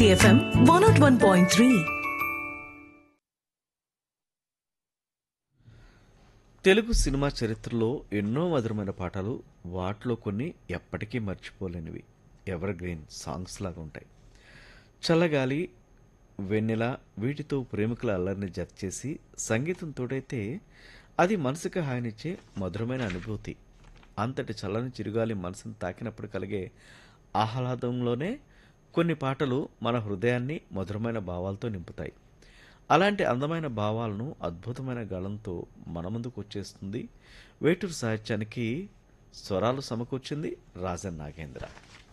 City FM 101.3. Telugu cinema చరిత్రలో ఎన్నో మధురమైన పాటలు వాటిలో కొన్ని ఎప్పటికీ మర్చిపోలేనివి ఎవర్ గ్రీన్ సాంగ్స్ లాగా ఉంటాయి చల్లగాలి వెన్నెల వీటితో ప్రేమికుల అల్లరిని జత చేసి సంగీతం తోడైతే అది మనసుకు హాయినిచ్చే మధురమైన అనుభూతి అంతటి చల్లని చిరుగాలి మనసును తాకినప్పుడు కలిగే ఆహ్లాదంలోనే కొన్ని పాటలు మన హృదయాన్ని మధురమైన భావాలతో నింపుతాయి అలాంటి అందమైన భావాలను అద్భుతమైన గళంతో మన ముందుకు వచ్చేస్తుంది వేటూరు సాహిత్యానికి స్వరాలు సమకూర్చింది రాజన్ నాగేంద్ర